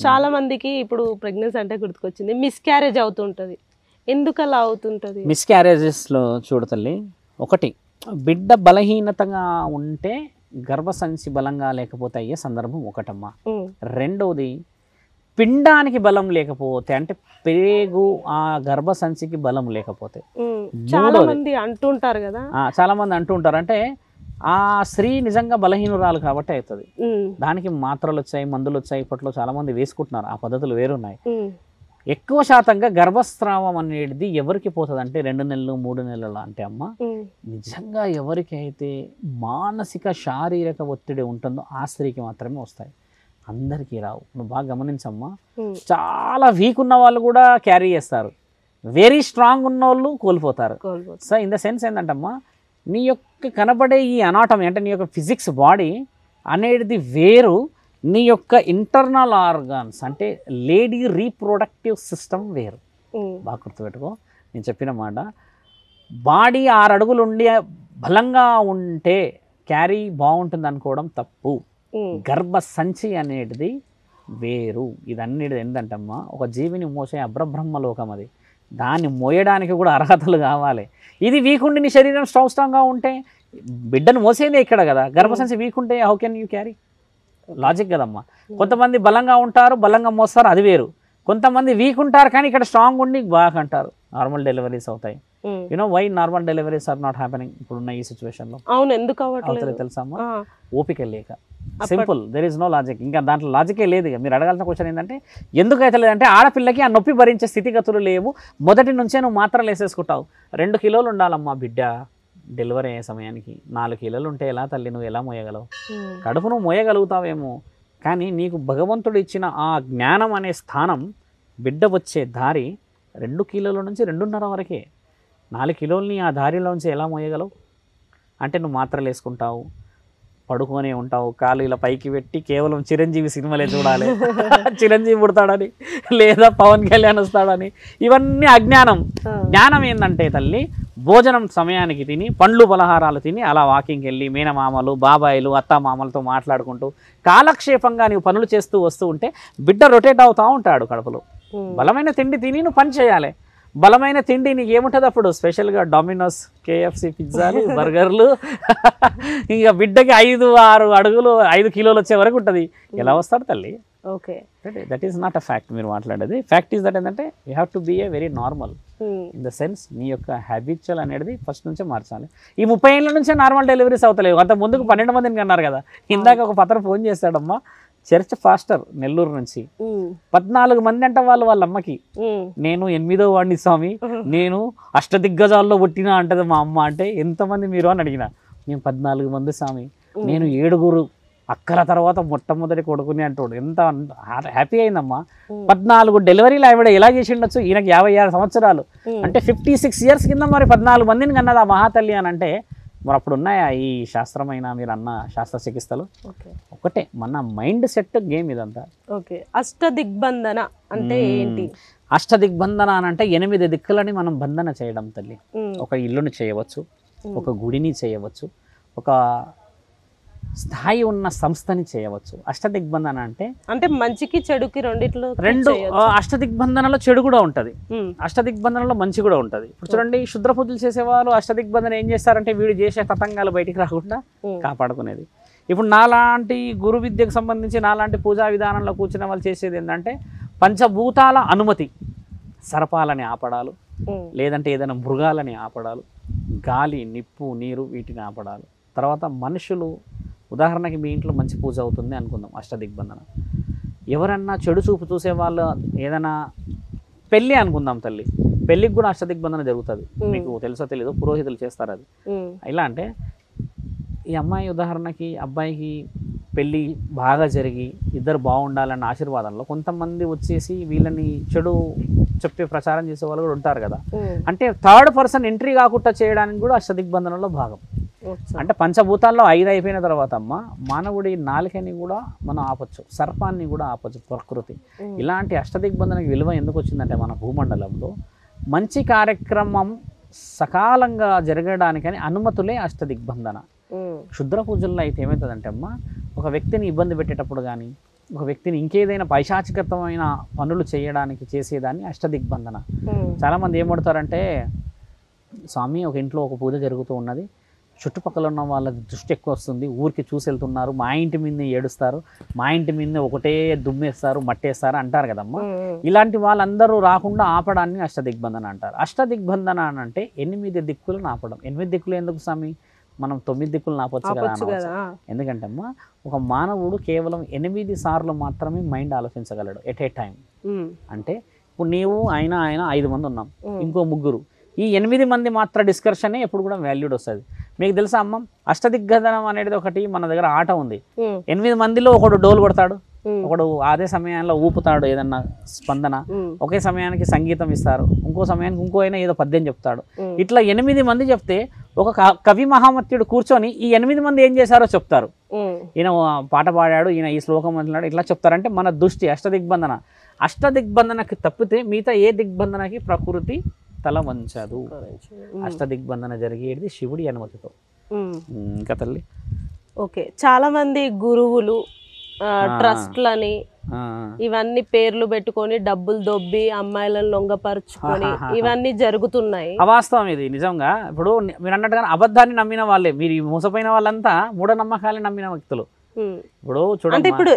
చాలా మందికి ఇప్పుడు ప్రెగ్నెన్సీ అంటే గుర్తుకొచ్చింది మిస్క్యారేజ్ అవుతుంటది ఎందుకు అలా అవుతుంటది మిస్క్యారేజెస్లో చూడు తల్లి ఒకటి బిడ్డ బలహీనతగా ఉంటే గర్భసంచి బలంగా లేకపోతే అయ్యే సందర్భం ఒకటమ్మా ఉమ్, రెండవది పిండానికి బలం లేకపోతే అంటే పేగు ఆ గర్భసంచికి బలం లేకపోతే ఉమ్. చాలా మూడోది. మంది అంటుంటారు కదా ఆ, చాలా మంది అంటూ ఉంటారు అంటే ఆ స్త్రీ నిజంగా బలహీనురాలు కాబట్టి అవుతుంది ఉమ్, దానికి మాత్రలు వచ్చాయి మందులు వచ్చాయి ఇప్పట్లో చాలా మంది వేసుకుంటున్నారు ఆ పద్ధతులు వేరున్నాయి ఉమ్, ఎక్కువ శాతంగా గర్భస్రావం అనేది ఎవరికి పోతుంది అంటే రెండు నెలలు మూడు నెలలు అంటే అమ్మ ఉమ్, నిజంగా ఎవరికైతే మానసిక శారీరక ఒత్తిడి ఉంటుందో ఆ స్త్రీకి మాత్రమే వస్తాయి అందరికీ రావు నువ్వు బాగా గమనించమ్మా ఉమ్, చాలా వీక్ ఉన్న వాళ్ళు కూడా క్యారీ చేస్తారు వెరీ స్ట్రాంగ్ ఉన్న వాళ్ళు కోల్పోతారు కోల్పోతుంది సో ఇన్ ద సెన్స్ ఏంటంటమ్మా నీ యొక్క కనబడే ఈ అనాటమీ అంటే నీ యొక్క ఫిజిక్స్ బాడీ అనేది వేరు నీ యొక్క ఇంటర్నల్ ఆర్గాన్స్ అంటే లేడీ రీప్రొడక్టివ్ సిస్టమ్ వేరు ఉమ్, బాగా గుర్తుపెట్టుకో నేను చెప్పిన మాట బాడీ ఆరు అడుగులు ఉండి బలంగా ఉంటే క్యారీ బాగుంటుంది అనుకోవడం తప్పు ఉమ్, గర్భ సంచి అనేది వేరు ఇదన్నిటి ఏంటంటమ్మా ఒక జీవిని మోసే అబ్రబ్రహ్మ లోకం అది దాన్ని మోయడానికి కూడా అర్హతలు కావాలి ఇది వీకుండి నీ శరీరం స్ట్రాంగ్ స్ట్రాంగ్గా ఉంటే బిడ్డను మోసేదే ఇక్కడ కదా గర్భసంచి వీక్ ఉంటే how can you carry logic కదమ్మా కొంతమంది బలంగా ఉంటారు బలంగా మోస్తారు అది వేరు కొంతమంది వీక్ ఉంటారు కానీ ఇక్కడ స్ట్రాంగ్ ఉండి బాగా అంటారు నార్మల్ డెలివరీస్ అవుతాయి um. You know why normal deliveries are not happening ఇప్పుడున్న ఈ సిచ్యువేషన్లో అవును ఎందుకు అవుతుంది అవ్వట్లేదు తెలుసమ్మా ఆ, ఓపిక లేక simple there is no logic ఇంకా దాంట్లో లాజికే లేదు ఇక మీరు అడగాల్సిన క్వశ్చన్ ఏంటంటే ఎందుకు అయితే లేదంటే ఆడపిల్లకి ఆ నొప్పి భరించే స్థితిగతులు లేవు మొదటి నుంచే నువ్వు మాత్రలు వేసేసుకుంటావు రెండు కిలోలు ఉండాలమ్మా బిడ్డ డెలివరీ అయ్యే సమయానికి నాలుగు కిలోలు ఉంటే ఎలా తల్లి నువ్వు ఎలా మోయగలవు ఉమ్, కడుపు నువ్వు మోయగలుగుతావేమో కానీ నీకు భగవంతుడు ఇచ్చిన ఆ జ్ఞానం అనే స్థానం బిడ్డ వచ్చే దారి రెండు కిలోల నుంచి రెండున్నర వరకే నాలుగు కిలోల్ని ఆ దారిలోంచి ఎలా మోయగలవు అంటే నువ్వు మాత్రలు వేసుకుంటావు పడుకొనే ఉంటావు కాలు ఇలా పైకి పెట్టి కేవలం చిరంజీవి సినిమాలే చూడాలి చిరంజీవి పుడతాడని లేదా పవన్ కళ్యాణ్ వస్తాడని ఇవన్నీ అజ్ఞానం ఆ, జ్ఞానం ఏంటంటే తల్లి భోజనం సమయానికి తిని పండ్లు పలహారాలు తిని అలా వాకింగ్కి వెళ్ళి మేనమామలు బాబాయిలు అత్త మామలతో మాట్లాడుకుంటూ కాలక్షేపంగా నీవు పనులు చేస్తూ వస్తూ ఉంటే బిడ్డ రొటేట్ అవుతూ ఉంటాడు కడుపులో ఉమ్, బలమైన తిండి తిని నువ్వు పని చేయాలి బలమైన తిండి నీకు ఏముంటుంది అప్పుడు స్పెషల్గా డామినోస్ కేఎఫ్సి పిజ్జాలు బర్గర్లు ఇంకా బిడ్డకి ఐదు ఆరు అడుగులు ఐదు కిలోలు వచ్చే వరకు ఉంటుంది ఎలా వస్తాడు తల్లి okay that is not a fact మీరు మాట్లాడేది ఫ్యాక్ట్ ఈస్ దట్ ఏంటంటే you have to be a very normal um, in the sense నీ యొక్క హ్యాబిచువల్ అనేది ఫస్ట్ నుంచే మార్చాలి ఈ ముప్పై ఏళ్ళ నుంచే నార్మల్ డెలివరీస్ అవుతలేవు అంత ముందుకు పన్నెండు మందిని అన్నారు కదా ఇందాక ఒక పత్ర ఫోన్ చేశాడమ్మా చర్చ్ ఫాస్టర్ నెల్లూరు నుంచి ఉమ్, పద్నాలుగు మంది అంట వాళ్ళు వాళ్ళ అమ్మకి ఉమ్, నేను ఎనిమిదో వాడిని స్వామి నేను అష్టదిగ్గజాల్లో పుట్టిన అంటది మా అమ్మ అంటే ఎంతమంది మీరు అని అడిగిన నేను పద్నాలుగు మంది స్వామి నేను ఏడుగురు అక్కల తర్వాత మొట్టమొదటి కొడుకుని అంటాడు ఎంత హ్యాపీ అయిందమ్మా ఉమ్. పద్నాలుగు డెలివరీలు ఆవిడ ఎలా చేసి ఉండొచ్చు ఈయనకి యాభై ఆరు సంవత్సరాలు ఉమ్. అంటే ఫిఫ్టీ సిక్స్ ఇయర్స్ కింద మరి పద్నాలుగు మందిని కన్నది ఆ మహాతల్లి అని అంటే మరి అప్పుడు ఉన్నాయా ఈ శాస్త్రమైన మీరు అన్న శాస్త్ర చికిత్సలు ఓకే ఒకటే మన మైండ్ సెట్ గేమ్ ఇదంతా ఓకే అష్ట దిగ్బంధన అంటే మ్మ్. ఏంటి అష్ట దిగ్బంధన అని అంటే ఎనిమిది దిక్కులని మనం బంధన చేయడం తల్లి ఉమ్, ఒక ఇల్లుని చేయవచ్చు ఉమ్, ఒక గుడిని చేయవచ్చు ఒక స్థాయి ఉన్న సంస్థని చేయవచ్చు అష్ట దిగ్బంధన అంటే అంటే మంచికి చెడుకి రెండిట్లో రెండు ఆ, అష్ట దిగ్బంధనలో చెడు కూడా ఉంటుంది ఉమ్, అష్ట దిగ్బంధనలో మంచి కూడా ఉంటుంది ఇప్పుడు చూడండి శుద్ర పూజలు చేసేవాళ్ళు అష్ట దిగ్బంధన ఏం చేస్తారంటే వీడు చేసే తతంగాలు బయటికి రాకుండా ఉమ్, కాపాడుకునేది ఇప్పుడు నాలాంటి గురు విద్యకు సంబంధించి నాలాంటి పూజా విధానంలో కూర్చున్న వాళ్ళు చేసేది ఏంటంటే పంచభూతాల అనుమతి సర్పాలని ఆపడాలు ఉమ్, లేదంటే ఏదైనా మృగాలని ఆపడాలు గాలి నిప్పు నీరు వీటిని ఆపడాలు తర్వాత మనుషులు ఉదాహరణకి మీ ఇంట్లో మంచి పూజ అవుతుంది అనుకుందాం అష్టదిగ్బంధన ఎవరన్నా చెడు చూపు చూసే వాళ్ళు ఏదైనా పెళ్ళి అనుకుందాం తల్లి పెళ్ళికి కూడా అష్టదిగ్బంధన జరుగుతుంది మీకు తెలుసో తెలీదో పురోహితులు చేస్తారు అది ఉమ్, ఎలా అంటే ఈ అమ్మాయి ఉదాహరణకి అబ్బాయికి పెళ్ళి బాగా జరిగి ఇద్దరు బాగుండాలన్న ఆశీర్వాదంలో కొంతమంది వచ్చేసి వీళ్ళని చెడు చెప్పే ప్రచారం చేసే వాళ్ళు కూడా ఉంటారు కదా ఉమ్, అంటే థర్డ్ పర్సన్ ఎంట్రీ కాకుండా చేయడానికి కూడా అష్టదిగ్బంధనంలో భాగం వచ్చా. అంటే పంచభూతాల్లో ఐదు అయిపోయిన తర్వాత అమ్మ మానవుడి నాలుకని కూడా మనం ఆపొచ్చు సర్పాన్ని కూడా ఆపొచ్చు ప్రకృతి ఉమ్, ఇలాంటి అష్టదిగ్బంధనకి విలువ ఎందుకు వచ్చిందంటే మన భూమండలంలో మంచి కార్యక్రమం సకాలంగా జరగడానికని అనుమతులే అష్టదిగ్బంధన ఉమ్, క్షుద్ర పూజల్లో అయితే ఏమవుతుందంటే అమ్మ ఒక వ్యక్తిని ఇబ్బంది పెట్టేటప్పుడు కానీ ఒక వ్యక్తిని ఇంకేదైనా పైశాచికతమైన పనులు చేయడానికి చేసేదాన్ని అష్టదిగ్బంధన ఉమ్, చాలామంది ఏం పడతారంటే స్వామి ఒక ఇంట్లో ఒక పూజ జరుగుతూ ఉన్నది చుట్టుపక్కల ఉన్న వాళ్ళ దృష్టి ఎక్కువ వస్తుంది ఊరికి చూసి వెళ్తున్నారు మా ఇంటి మీద ఏడుస్తారు మా ఇంటి మీద ఒకటే దుమ్మేస్తారు మట్టేస్తారు అంటారు కదమ్మా ఉమ్, ఉమ్. ఇలాంటి వాళ్ళందరూ రాకుండా ఆపడాన్ని అష్టదిగ్బంధన అంటారు అష్టదిగ్బంధన అని అంటే ఎనిమిది దిక్కులను ఆపడం ఎనిమిది దిక్కులు ఎందుకు స్వామి మనం తొమ్మిది దిక్కులు ఆపొచ్చు కదా ఆపొచ్చు అనవచ్చు. కదా ఎందుకంటే అమ్మా ఒక మానవుడు కేవలం ఎనిమిది సార్లు మాత్రమే మైండ్ ఆలోచించగలడు ఎట్ ఏ టైం ఉమ్, అంటే ఇప్పుడు నీవు ఆయన ఆయన ఐదు మంది ఉన్నాం ఉమ్. ఇంకో ముగ్గురు ఈ ఎనిమిది మంది మాత్ర డిస్కషనే ఎప్పుడు కూడా వాల్యూడ్ వస్తుంది మీకు తెలుసా అమ్మ అష్టదిగ్గదనం అనేది ఒకటి మన దగ్గర ఆట ఉంది ఉమ్, ఎనిమిది మందిలో ఒకడు డోలు కొడతాడు ఉమ్, ఒకడు అదే సమయంలో ఊపుతాడు ఏదన్నా స్పందన ఉమ్, ఒకే సమయానికి సంగీతం ఇస్తారు ఇంకో సమయానికి ఇంకో అయినా ఏదో పద్యం చెప్తాడు ఉమ్. ఇట్లా ఎనిమిది మంది చెప్తే ఒక క- కవి మహామత్యుడు కూర్చొని ఈ ఎనిమిది మంది ఏం చేశారో చెప్తారు ఉమ్, ఈయన పాట పాడాడు ఈయన ఈ శ్లోకం అంటున్నాడు ఇట్లా చెప్తారంటే మన దృష్టి అష్టదిగ్బంధన అష్టదిగ్బంధనకి తప్పితే మిగతా ఏ దిగ్బంధనకి ప్రకృతి తల వంచదు ఉమ్, అష్టదిగ్బంధన జరిగేది శివుడి అనుమతితో ఉమ్. ఉమ్, ఇంకా తల్లి ఓకే చాలా మంది గురువులు ఆ, ఆ. ట్రస్ట్లని ఆ, ఇవన్నీ పేర్లు పెట్టుకొని డబ్బులు దొబ్బి అమ్మాయిలను లొంగపరుచుకొని ఆహాహాహా. ఇవన్నీ జరుగుతున్నాయి అవాస్తవం ఇది నిజంగా ఇప్పుడు మీరు అన్నట్టుగా అబద్ధాన్ని నమ్మిన వాళ్ళే మీరు ఈ మోసపోయిన వాళ్ళంతా మూఢనమ్మకాలని నమ్మిన వ్యక్తులు ఉమ్. ఇప్పుడు అంటే చూడండి ఇప్పుడు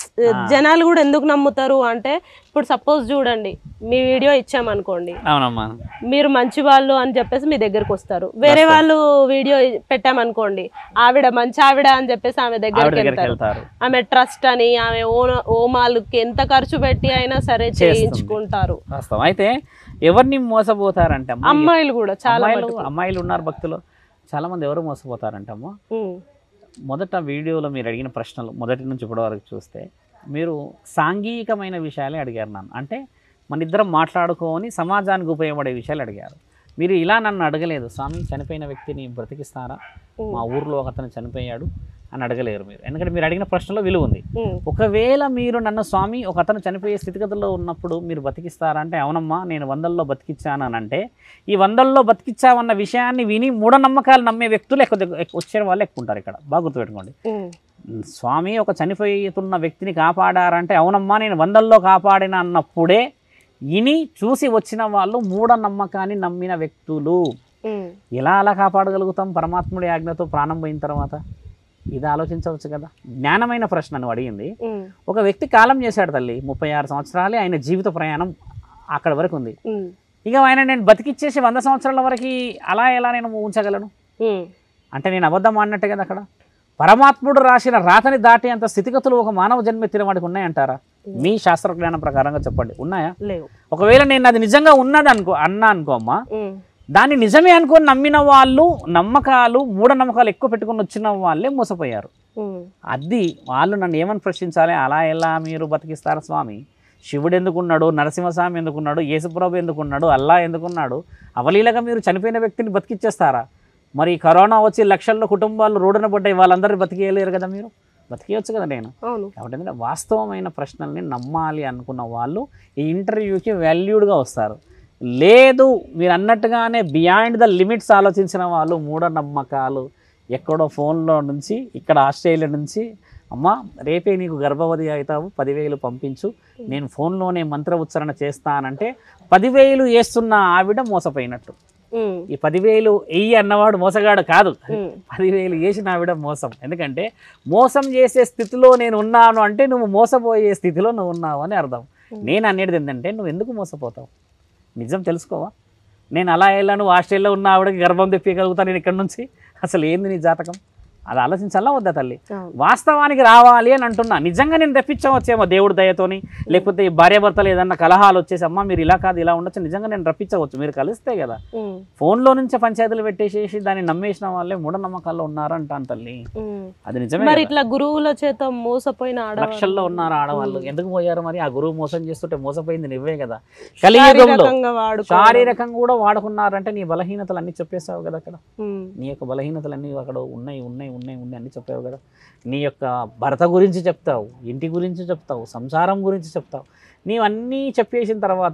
జనాలు కూడా ఎందుకు నమ్ముతారు అంటే ఇప్పుడు సపోజ్ చూడండి మీ వీడియో ఇచ్చామనుకోండి అవునమ్మా మీరు మంచి వాళ్ళు అని చెప్పేసి మీ దగ్గరకు వస్తారు వేరే వాళ్ళు వీడియో పెట్టామనుకోండి ఆవిడ మంచి ఆవిడ అని చెప్పేసి ఆమె ఆవిడ దగ్గరికి దగ్గరికి వెళ్తారు వెళ్తారు ఆమె ట్రస్ట్ అని ఆమె ఓన ఓమాలకి ఎంత ఖర్చు పెట్టి అయినా సరే చేయించుకుంటారు వాస్తవం అయితే ఎవరిని మోసపోతారంటే అమ్మా, అమ్మాయిలు కూడా చాలా అమ్మాయిలు మటుకు. అమ్మాయిలు ఉన్నారు భక్తులు చాలా మంది ఎవరు మోసపోతారంటే అమ్మా ఉమ్, మొదట వీడియోలో మీరు అడిగిన ప్రశ్నలు మొదటి నుంచి ఇప్పటి వరకు చూస్తే మీరు సాంఘికమైన విషయాలే అడిగారు నన్ను అంటే మన ఇద్దరం మాట్లాడుకొని సమాజానికి ఉపయోగపడే విషయాలు అడిగారు మీరు ఇలా నన్ను అడగలేదు స్వామి చనిపోయిన వ్యక్తిని బ్రతికిస్తారా ఉమ్, మా ఊర్లో ఒక అతను చనిపోయాడు అని అడగలేరు మీరు ఎందుకంటే మీరు అడిగిన ప్రశ్నలో విలువ ఉంది ఉమ్, ఒకవేళ మీరు నన్ను స్వామి ఒక అతను చనిపోయే స్థితిగతుల్లో ఉన్నప్పుడు మీరు బతికిస్తారా అంటే అవునమ్మా నేను వందల్లో బతికిచ్చాను అని అంటే ఈ వందల్లో బతికిచ్చామన్న విషయాన్ని విని మూఢనమ్మకాలు నమ్మే వ్యక్తులు ఎక్కువ ఎక్కువ- వచ్చే వాళ్ళు ఎక్కువ ఉంటారు ఇక్కడ బాగా గుర్తుపెట్టుకోండి ఉమ్, స్వామి ఒక చనిపోతున్న వ్యక్తిని కాపాడారంటే అవునమ్మా నేను వందల్లో కాపాడిన అన్నప్పుడే ఇని చూసి వచ్చిన వాళ్ళు మూఢనమ్మకాన్ని నమ్మిన వ్యక్తులు ఉమ్, ఎలా అలా కాపాడగలుగుతాం పరమాత్ముడి ఆజ్ఞతో ప్రాణం పోయిన తర్వాత ఇది ఆలోచించవచ్చు కదా జ్ఞానమైన ప్రశ్న నువ్వు అడిగింది ఉమ్, ఒక వ్యక్తి కాలం చేశాడు తల్లి ముప్పై ఆరు సంవత్సరాలే ఆయన జీవిత ప్రయాణం అక్కడ వరకు ఉంది ఉమ్, ఇక ఆయన నేను బతికిచ్చేసి వంద సంవత్సరాల వరకు అలా ఎలా నేను ఉంచగలను ఉమ్, అంటే నేను అబద్ధం ఆడినట్టే కదా అక్కడ పరమాత్ముడు రాసిన రాతని దాటి అంత స్థితిగతులు ఒక మానవ జన్మ తినవాడికి ఉన్నాయంటారా మీ శాస్త్ర జ్ఞానం ప్రకారంగా చెప్పండి ఉన్నాయా లేవు ఒకవేళ నేను అది నిజంగా ఉన్నది అనుకో అన్నా అనుకో అమ్మా ఉమ్, దాన్ని నిజమే అనుకొని నమ్మిన వాళ్ళు నమ్మకాలు మూఢనమ్మకాలు ఎక్కువ పెట్టుకొని వచ్చిన వాళ్ళే మోసపోయారు ఉమ్, అది వాళ్ళు నన్ను ఏమని ప్రశ్నించాలి అలా ఎలా మీరు బతికిస్తారు స్వామి శివుడు ఎందుకున్నాడు నరసింహస్వామి ఎందుకున్నాడు యేసుప్రభు ఎందుకున్నాడు అల్లా ఎందుకున్నాడు అవలీలగా మీరు చనిపోయిన వ్యక్తిని బతికిచ్చేస్తారా మరి కరోనా వచ్చి లక్షల్లో కుటుంబాలు రోడ్డున పడ్డాయి వాళ్ళందరినీ బతికేయలేరు కదా మీరు బతికేయచ్చు కదా నేను అవును కాబట్టి ఏంటంటే వాస్తవమైన ప్రశ్నల్ని నమ్మాలి అనుకున్న వాళ్ళు ఈ ఇంటర్వ్యూకి వాల్యూడ్గా వస్తారు లేదు మీరు అన్నట్టుగానే బియాండ్ ద లిమిట్స్ ఆలోచించిన వాళ్ళు మూఢనమ్మకాలు ఎక్కడో ఫోన్లో నుంచి ఇక్కడ ఆస్ట్రేలియా నుంచి అమ్మ రేపే నీకు గర్భవతి అవుతావు పదివేలు పంపించు నేను ఫోన్లోనే మంత్ర ఉచ్చారణ చేస్తానంటే పదివేలు వేస్తున్న ఆవిడ మోసపోయినట్టు ఉమ్, ఈ పదివేలు వెయ్యి అన్నవాడు మోసగాడు కాదు ఉమ్, పదివేలు వేసిన ఆవిడ మోసం ఎందుకంటే మోసం చేసే స్థితిలో నేను ఉన్నాను అంటే నువ్వు మోసపోయే స్థితిలో నువ్వు ఉన్నావు అని అర్థం నేను అనేది ఏంటంటే నువ్వు ఎందుకు మోసపోతావు నిజం తెలుసుకోవా నేను అలా వెళ్ళాను ఆస్ట్రేలియాలో ఉన్న ఆవిడకి గర్భం తెప్పగలుగుతాను నేను ఇక్కడ నుంచి అసలు ఏంది నీ జాతకం అది ఆలోచించాలా వద్దా తల్లి అవును వాస్తవానికి రావాలి అని అంటున్నా నిజంగా నేను రప్పించవచ్చేమో దేవుడి దయతోని లేకపోతే ఈ భార్యాభర్తలు ఏదన్నా కలహాలు వచ్చేసి అమ్మ మీరు ఇలా కాదు ఇలా ఉండొచ్చు నిజంగా నేను రప్పించవచ్చు మీరు కలిస్తే కదా ఉమ్, ఫోన్లో నుంచే పంచాయతీలు పెట్టేసేసి దాన్ని నమ్మేసిన వాళ్ళే మూఢనమ్మకాల్లో ఉన్నారు అంటాను తల్లి ఉమ్. అది నిజమే మరి కదా. ఇట్లా గురువుల చేత మోసపోయిన ఆడవాళ్ళు లక్షల్లో ఉన్నారు ఆడవాళ్ళు ఎందుకు పోయారు మరి ఆ గురువు మోసం చేస్తుంటే మోసపోయింది నువ్వే కదా కలియుగంలో శారీరకంగా వాడుకో శారీరకంగా కూడా వాడుకున్నారంటే నీ బలహీనతలు అన్ని చెప్పేసావు కదా అక్కడ ఉమ్, నీ యొక్క బలహీనతలు అన్నీ అక్కడ ఉన్నాయి ఉన్నాయి ఉన్నాయి ఉన్నాయి అన్ని చెప్పావు కదా నీ యొక్క భర్త గురించి చెప్తావు ఇంటి గురించి చెప్తావు సంసారం గురించి చెప్తావు నీవన్నీ చెప్పేసిన తర్వాత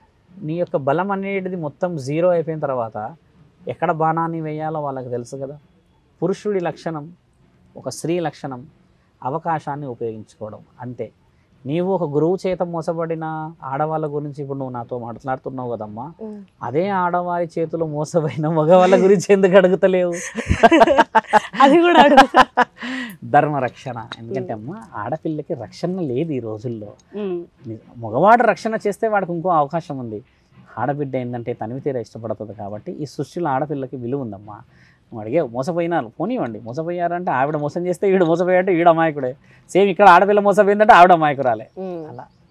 నీ యొక్క బలం అనేది మొత్తం జీరో అయిపోయిన తర్వాత ఎక్కడ బాణాన్ని వేయాలో వాళ్ళకి తెలుసు కదా పురుషుడి లక్షణం ఒక స్త్రీ లక్షణం అవకాశాన్ని ఉపయోగించుకోవడం అంతే నీవు ఒక గురువు చేత మోసపడిన ఆడవాళ్ళ గురించి ఇప్పుడు నువ్వు నాతో మాట్లాడుతున్నావు కదమ్మా ఉమ్. అదే ఆడవారి చేతిలో మోసపోయిన మగవాళ్ళ గురించి ఎందుకు అడుగుతలేవు అది కూడా అడుగుతా ధర్మ రక్షణ ఎందుకంటే అమ్మ ఆడపిల్లకి రక్షణ లేదు ఈ రోజుల్లో ఉమ్. ని- మగవాడు రక్షణ చేస్తే వాడికి ఇంకో అవకాశం ఉంది ఆడబిడ్డ ఏంటంటే తనివి తీర ఇష్టపడుతుంది కాబట్టి ఈ సృష్టిలో ఆడపిల్లకి విలువ ఉందమ్మా నువ్వు అడిగే మోసపోయినారు పోనివ్వండి మోసపోయారంటే ఆవిడ మోసం చేస్తే ఈడు మోసపోయారంటే ఈడు అమాయకుడే సేమ్ ఇక్కడ ఆడపిల్ల మోసపోయిందంటే ఆవిడ అమాయకురాలే ఉమ్. అలా